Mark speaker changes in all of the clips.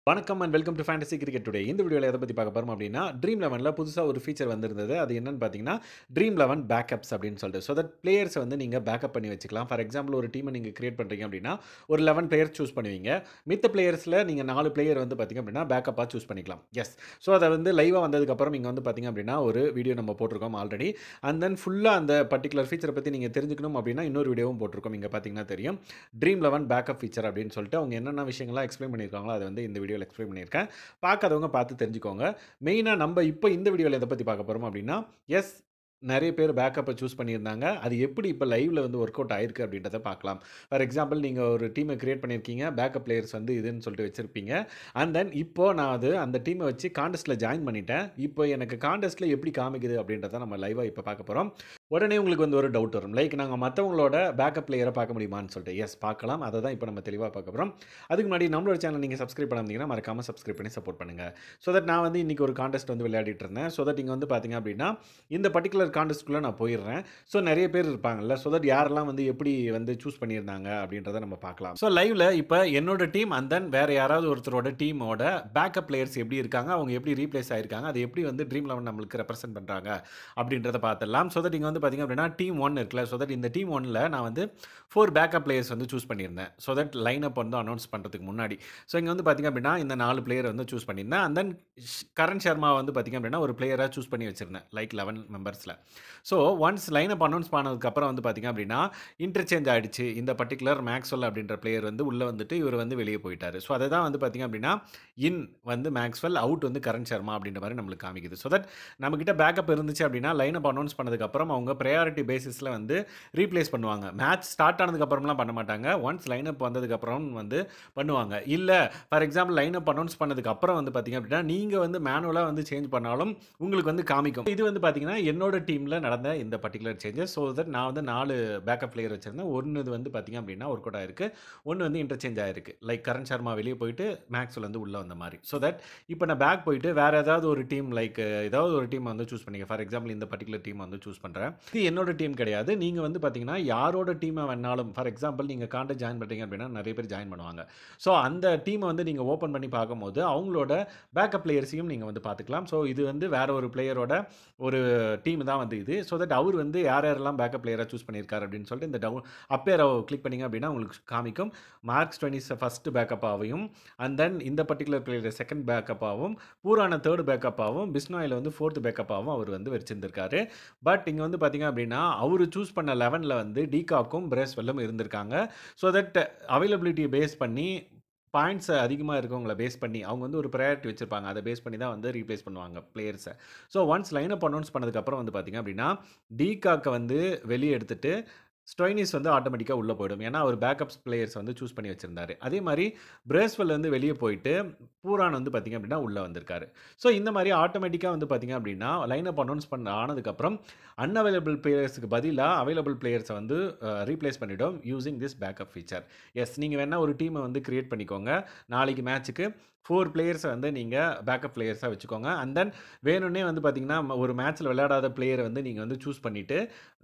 Speaker 1: வணக்கம் and welcome to fantasy cricket today இந்த வீடியோவில் எதை பற்றி பார்க்க போகிறோம் அப்படின்னா ட்ரீம் லெவனில் புதுசாக ஒரு ஃபீச்சர் வந்திருந்தது அது என்னன்னு பார்த்தீங்கன்னா ட்ரீம் லெவன் பேக்கப்ஸ் அப்படின்னு சொல்லிட்டு ஸோ தட் பிளேயர்ஸை வந்து நீங்கள் பேக்கப் பண்ணி வச்சுக்கலாம் ஃபார் எக்ஸாம்பிள் ஒரு டீமை நீங்கள் கிரியேட் பண்ணுறீங்க அப்படின்னா ஒரு லெவன் பிளேயர் சூஸ் பண்ணுவீங்க மித்த பிளேயர்ஸில் நீங்கள் நாலு பிளேயர் வந்து பார்த்தீங்க அப்படின்னா பேக்கப்பாக சூஸ் பண்ணிக்கலாம் எஸ் ஸோ அதை வந்து லைவாக வந்ததுக்கப்புறம் இங்கே வந்து பார்த்தீங்க அப்படின்னா ஒரு வீடியோ நம்ம போட்டிருக்கோம் ஆல்ரெடி அண்ட் தென் ஃபுல்லாக அந்த பர்டிகுலர் ஃபீச்சரை பற்றி நீங்கள் தெரிஞ்சுக்கணும் அப்படின்னா இன்னொரு வீடியோவும் போட்டிருக்கோம் இங்கே பார்த்தீங்கன்னா தெரியும் ட்ரீம் லெவன் பேக்கப் ஃபீச்சர் அப்படின்னு சொல்லிட்டு அவங்க என்னென்ன விஷயங்கள்லாம் எக்ஸ்பிளைன் பண்ணியிருக்காங்களோ அதை வந்து இந்த வீடியோவில் எக்ஸ்பிளைன் பண்ணியிருக்கேன் பார்க்காதவங்க பார்த்து தெரிஞ்சுக்கோங்க மெயினாக நம்ம இப்போ இந்த வீடியோவில் எதை பற்றி பார்க்க போகிறோம் அப்படின்னா எஸ் நிறைய பேர் பேக்கப்பை சூஸ் பண்ணியிருந்தாங்க அது எப்படி இப்போ லைவில் வந்து ஒர்க் அவுட் ஆயிருக்கு அப்படின்றத பார்க்கலாம் ஃபார் எக்ஸாம்பிள் நீங்கள் ஒரு டீமை கிரியேட் பண்ணியிருக்கீங்க பேக்கப் பிளேயர்ஸ் வந்து இதுன்னு சொல்லிட்டு வச்சுருப்பீங்க அண்ட் தென் இப்போ நான் அது அந்த டீமை வச்சு காண்டஸ்ட்டில் ஜாயின் பண்ணிட்டேன் இப்போ எனக்கு காண்டஸ்ட்டில் எப்படி காமிக்குது அப்படின்றத நம்ம லைவாக இப்போ பார்க்க போகிறோம் உடனே உங்களுக்கு வந்து ஒரு டவுட் வரும் லைக் நாங்கள் மற்றவங்களோட பேக்கப் பிளேயரை பார்க்க முடியுமான்னு சொல்லிட்டு எஸ் பார்க்கலாம் அதை தான் இப்போ நம்ம தெளிவாக பார்க்க போகிறோம் அதுக்கு முன்னாடி நம்மளோட சேனல் நீங்கள் சப்ஸ்கிரைப் பண்ணாதீங்கன்னா மறக்காமல் சப்ஸ்கிரைப் பண்ணி சப்போர்ட் பண்ணுங்கள் ஸோ தட் நான் வந்து இன்றைக்கி ஒரு காண்டெஸ்ட் வந்து விளையாடிட்டு இருந்தேன் ஸோ தட் இங்கே வந்து பார்த்தீங்க அப்படின்னா இந்த பர்டிகுலர் காண்டெஸ்ட்குள்ளே நான் போயிடுறேன் ஸோ நிறைய பேர் இருப்பாங்கல்ல ஸோ தட் யாரெல்லாம் வந்து எப்படி வந்து சூஸ் பண்ணியிருந்தாங்க அப்படின்றத நம்ம பார்க்கலாம் ஸோ லைவில் இப்போ என்னோட டீம் அண்ட் தென் வேறு யாராவது ஒருத்தரோட டீமோட பேக்கப் பிளேயர்ஸ் எப்படி இருக்காங்க அவங்க எப்படி ரீப்ளேஸ் ஆயிருக்காங்க அது எப்படி வந்து ட்ரீம் லெவன் நம்மளுக்கு ரெப்ரசென்ட் பண்ணுறாங்க அப்படின்றத பார்த்துடலாம் ஸோ தட் இங்கே வந்து பார்த்திங்க அப்படின்னா டீம் ஒன் இருக்குல்ல ஸோ தட் இந்த டீம் ஒன்னில் நான் வந்து ஃபோர் பேக்கப் பிளேயர்ஸ் வந்து சூஸ் பண்ணியிருந்தேன் ஸோ தட் லைன் அப் வந்து அனௌன்ஸ் பண்ணுறதுக்கு முன்னாடி ஸோ இங்கே வந்து பார்த்திங்க அப்படின்னா இந்த நாலு பிளேயர் வந்து சூஸ் பண்ணியிருந்தேன் அண்ட் தென் கரண் சர்மா வந்து பார்த்திங்க அப்படின்னா ஒரு பிளேயராக சூஸ் பண்ணி வச்சுருந்தேன் லைக் லெவன் மெம்பர்ஸில் so once line up announce பண்ணதுக்கப்புறம் வந்து பார்த்திங்க அப்படின்னா இன்டர்சேஞ்ச் ஆகிடுச்சு இந்த பர்டிகுலர் மேக்ஸ்வெல் அப்படின்ற பிளேயர் வந்து உள்ளே வந்துட்டு இவர் வந்து வெளியே போயிட்டார் ஸோ அதை தான் வந்து பார்த்திங்க அப்படின்னா இன் வந்து மேக்ஸ்வெல் அவுட் வந்து கரண் சர்மா அப்படின்ற மாதிரி நம்மளுக்கு காமிக்குது ஸோ தட் நம்மக்கிட்ட பேக்கப் இருந்துச்சு அப்படின்னா லைன் அப் அனௌன்ஸ் பண்ணதுக்கப்புறம் அவங்க ப்ரையாரிட்டி பேசிஸில் வந்து ரீப்ளேஸ் பண்ணுவாங்க மேட்ச் ஸ்டார்ட் ஆனதுக்கப்புறம்லாம் பண்ண மாட்டாங்க ஒன்ஸ் லைன் அப் வந்ததுக்கப்புறம் வந்து பண்ணுவாங்க இல்லை for example line up announce பண்ணதுக்கப்புறம் வந்து பார்த்திங்க அப்படின்னா நீங்கள் வந்து மேனுவலாக வந்து சேஞ்ச் பண்ணாலும் உங்களுக்கு வந்து காமிக்கும் இது வந்து பார்த்திங்கன்னா என்னோட டீமில் நடந்த இந்த பர்டிகுலர் சேஞ்சஸ் ஸோ தட் நான் வந்து நாலு பேக்கப் பிளேயர் வச்சுருந்தேன் ஒன்று வந்து பார்த்திங்க அப்படின்னா ஒர்க் அவுட் ஆயிருக்கு ஒன்று வந்து இன்டர்சேஞ்ச் ஆயிருக்கு லைக் கரண் சர்மா வெளியே போயிட்டு மேக்ஸ்வெல் வந்து உள்ளே வந்த மாதிரி ஸோ தட் இப்போ நான் பேக் போயிட்டு வேறு ஏதாவது ஒரு டீம் லைக் ஏதாவது ஒரு டீம் வந்து சூஸ் பண்ணிங்க ஃபார் எக்ஸாம்பிள் இந்த பர்டிகுலர் டீம் வந்து சூஸ் பண்ணுறேன் இது என்னோட டீம் கிடையாது நீங்கள் வந்து பார்த்தீங்கன்னா யாரோட டீமை வேணாலும் ஃபார் எக்ஸாம்பிள் நீங்கள் காண்டக்ட் ஜாயின் பண்ணுறீங்க அப்படின்னா நிறைய பேர் ஜாயின் பண்ணுவாங்க ஸோ அந்த டீமை வந்து நீங்கள் ஓப்பன் பண்ணி பார்க்கும்போது அவங்களோட பேக்கப் பிளேயர்ஸையும் நீங்கள் வந்து பார்த்துக்கலாம் ஸோ இது வந்து வேற ஒரு பிளேயரோட ஒரு டீம் தான் வந்து இது ஸோ தட் அவர் வந்து யார் யாரெல்லாம் பேக்கப் பிளேயராக சூஸ் பண்ணியிருக்காரு அப்படின்னு சொல்லிட்டு இந்த டவுன் அப்பேரை கிளிக் பண்ணிங்க அப்படின்னா உங்களுக்கு காமிக்கும் மார்க்ஸ் டுவெண்ட்டி ஃபஸ்ட் பேக்கப்பாகவும் அண்ட் தென் இந்த பர்டிகுலர் பிளேயர் செகண்ட் பேக்கப்பாகவும் பூரான தேர்ட் பேக்கப்பாகவும் பிஸ்னாயில் வந்து ஃபோர்த் பேக்கப்பாகவும் அவர் வந்து வச்சிருந்திருக்காரு பட் இங்கே வந்து பார்த்தீங்க அப்படின்னா அவர் சூஸ் பண்ண லெவனில் வந்து டிகாக்கும் பிரேஸ்வெல்லும் இருந்திருக்காங்க ஸோ தட் அவைலபிலிட்டியை பேஸ் பண்ணி பாயிண்ட்ஸ் அதிகமாக இருக்கவங்கள பேஸ் பண்ணி அவங்க வந்து ஒரு ப்ரையாரிட்டி வச்சுருப்பாங்க அதை பேஸ் பண்ணி தான் வந்து ரீப்ளேஸ் பண்ணுவாங்க பிளேயர்ஸை ஸோ ஒன்ஸ் லைனப் அனௌன்ஸ் பண்ணதுக்கப்புறம் வந்து பார்த்திங்க அப்படின்னா டிகாக்கை வந்து வெளியே எடுத்துகிட்டு ஸ்டொய்னிஸ் வந்து ஆட்டோமேட்டிக்காக உள்ளே போயிடும் ஏன்னா அவர் பேக்கப்ஸ் பிளேயர்ஸ் வந்து சூஸ் பண்ணி வச்சுருந்தாரு அதே மாதிரி பிரேஸ்வெல் வந்து வெளியே போயிட்டு பூரான் வந்து பார்த்திங்க அப்படின்னா உள்ளே வந்திருக்காரு ஸோ இந்த மாதிரி ஆட்டோமேட்டிக்காக வந்து பார்த்திங்க அப்படின்னா லைனப் அனௌன்ஸ் பண்ண ஆனதுக்கப்புறம் அன்அவைலபிள் பிளேயர்ஸுக்கு பதிலாக அவைலபிள் பிளேயர்ஸை வந்து ரீப்ளேஸ் பண்ணிவிடும் using this backup feature yes நீங்கள் வேணால் ஒரு டீமை வந்து க்ரியேட் பண்ணிக்கோங்க நாளைக்கு மேட்ச்சுக்கு ஃபோர் பிளேயர்ஸை வந்து நீங்கள் பேக்கப் பிளேயர்ஸாக வச்சுக்கோங்க அண்ட் தென் வேணும்னே வந்து பார்த்தீங்கன்னா ஒரு மேட்ச்சில் விளையாடாத பிளேயரை வந்து நீங்கள் வந்து சூஸ் பண்ணிவிட்டு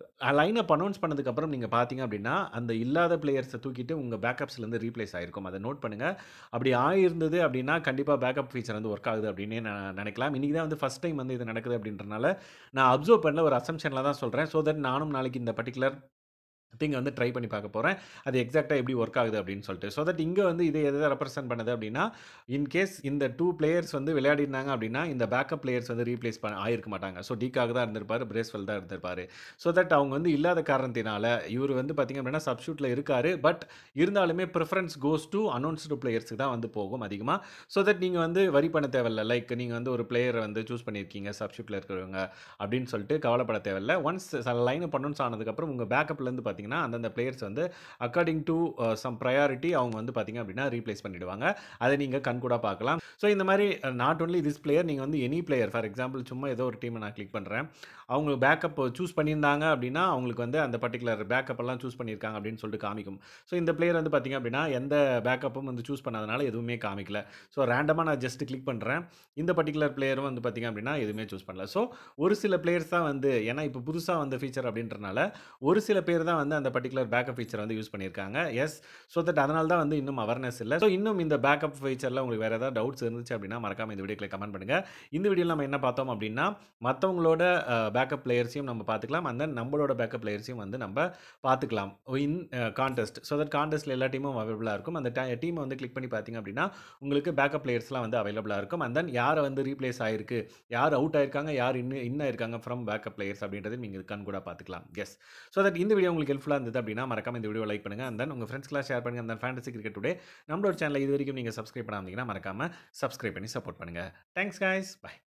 Speaker 1: லைனப் அனௌன்ஸ் பண்ணதுக்கப்புறம் நீங்கள் பார்த்தீங்க அப்படின்னா அந்த இல்லாத பிளேயர்ஸை தூக்கிட்டு உங்கள் பேக்கப்ஸ்லேருந்து ரீப்ளேஸ் ஆகிருக்கும் அதை நோட் பண்ணுங்கள் அப்படி ஆயிருந்தது அப்படின்னா கண்டிப்பாக பேக்கப் ஃபீச்சர் வந்து ஒர்க் ஆகுது அப்படின்னே நான் நினைக்கலாம் இன்றைக்கி தான் வந்து ஃபஸ்ட் டைம் வந்து இது நடக்குது அப்படின்றனால நான் அப்சர்வ் பண்ணல ஒரு அசம்ஷனில் தான் சொல்கிறேன் ஸோ தட் நானும் நாளைக்கு இந்த பர்டிகுலர் திங்கை வந்து ட்ரை பண்ணி பார்க்க போகிறேன் அது எக்ஸாக்டாக எப்படி ஒர்க் ஆகுது அப்படின்னு சொல்லிட்டு ஸோ தட் இங்கே வந்து இதை எதை ரெப்ரசென்ட் பண்ணுது அப்படின்னா இன்கேஸ் இந்த டூ பிளேயர்ஸ் வந்து விளையாடிருந்தாங்க அப்படின்னா இந்த பேக்கப் பிளேயர்ஸ் வந்து ரீப்ளேஸ் பண்ண ஆயிருக்க மாட்டாங்க ஸோ டிக்காக தான் இருந்திருப்பார் பிரேஸ்வெல் தான் இருந்திருப்பார் ஸோ தட் அவங்க வந்து இல்லாத காரணத்தினால இவர் வந்து பார்த்திங்க அப்படின்னா சப்ஸ்டியூட்டில் இருக்கார் பட் இருந்தாலுமே ப்ரிஃபரன்ஸ் கோஸ் டு அனௌன்ஸ்டு பிளேயர்ஸுக்கு தான் வந்து போகும் அதிகமாக ஸோ தட் நீங்கள் வந்து வரி பண்ண தேவையில்ல லைக் நீங்கள் வந்து ஒரு பிளேயரை வந்து சூஸ் பண்ணியிருக்கீங்க சப்ஸ்டியூட்டில் இருக்கிறவங்க அப்படின்னு சொல்லிட்டு கவலைப்பட தேவையில்ல ஒன்ஸ் லைன் அனௌன்ஸ் ஆனதுக்கப்புறம் உங்கள் பேக்கப்லேருந்து பார்த்தீங்கன்னா அந்தந்த பிளேயர்ஸ் வந்து அக்கார்டிங் டு சம் ப்ரையாரிட்டி அவங்க வந்து பார்த்தீங்க அப்படின்னா ரீப்ளேஸ் பண்ணிடுவாங்க அதை நீங்கள் கண்கூட பார்க்கலாம் ஸோ இந்த மாதிரி நாட் ஒன்லி திஸ் பிளேயர் நீங்கள் வந்து எனி பிளேயர் ஃபார் எக்ஸாம்பிள் சும்மா ஏதோ ஒரு டீமை நான் கிளிக் பண்ணுறேன் அவங்க பேக்கப் சூஸ் பண்ணியிருந்தாங்க அப்படின்னா அவங்களுக்கு வந்து அந்த பர்டிகுலர் பேக்கப் எல்லாம் சூஸ் பண்ணியிருக்காங்க அப்படின்னு சொல்லிட்டு காமிக்கும் ஸோ இந்த பிளேயர் வந்து பார்த்தீங்க அப்படின்னா எந்த பேக்கப்பும் வந்து சூஸ் பண்ணாதனால எதுவுமே காமிக்கல ஸோ ரேண்டமாக நான் ஜஸ்ட் கிளிக் பண்ணுறேன் இந்த பர்டிகுலர் பிளேயரும் வந்து பார்த்தீங்க அப்படின்னா எதுவுமே சூஸ் பண்ணல ஸோ ஒரு சில பிளேயர்ஸ் தான் வந்து ஏன்னா இப்போ புதுசாக வந்த ஃபீச்சர் அப்படின்றனால ஒரு சில பேர் தான் வந்து வந்து அந்த பர்ட்டிகுலர் பேக்கப் ஃபீச்சர் வந்து யூஸ் பண்ணியிருக்காங்க எஸ் ஸோ தட் அதனால தான் வந்து இன்னும் அவேர்னஸ் இல்லை ஸோ இன்னும் இந்த பேக்கப் ஃபீச்சரில் உங்களுக்கு வேறு ஏதாவது டவுட்ஸ் இருந்துச்சு அப்படின்னா மறக்காம இந்த வீடியோக்கில் கமெண்ட் பண்ணுங்கள் இந்த வீடியோவில் நம்ம என்ன பார்த்தோம் அப்படின்னா மற்றவங்களோட பேக்கப் பிளேயர்ஸையும் நம்ம பார்த்துக்கலாம் அந்த நம்மளோட பேக்கப் பிளேயர்ஸையும் வந்து நம்ம பார்த்துக்கலாம் இன் கான்டெஸ்ட் ஸோ தட் கான்டெஸ்ட்டில் எல்லா டீமும் அவைலபிளாக இருக்கும் அந்த டீமை வந்து கிளிக் பண்ணி பார்த்தீங்க அப்படின்னா உங்களுக்கு பேக்கப் பிளேயர்ஸ்லாம் வந்து அவைலபிளாக இருக்கும் அண்ட் தென் யாரை வந்து ரீப்ளேஸ் ஆயிருக்கு யார் அவுட் ஆயிருக்காங்க யார் இன்னும் இன்னும் இருக்காங்க ஃப்ரம் பேக்கப் பிளேயர்ஸ் அப்படின்றது நீங்கள் கண் கூட பார்த்துக்கலாம் எஸ் ஸோ தட் இந்த வீடியோ உங்களுக்கு ஹெல்ப்ஃபுல்லாக இருந்தது அப்படின்னா மறக்காம இந்த வீடியோ லைக் பண்ணுங்கள் அண்ட் தென் உங்கள் ஃப்ரெண்ட்ஸ்க்கெலாம் ஷேர் பண்ணுங்கள் அந்த ஃபேண்டசி கிரிக்கெட் டுடே நம்மளோட சேனலை இது வரைக்கும் நீங்கள் சப்ஸ்கிரைப் பண்ணாமீங்கன்னா மறக்காமல் சப்ஸ்கிரைப் பண்ணி சப்போர்ட் பண்ணுங்கள் தேங்க்ஸ் guys பை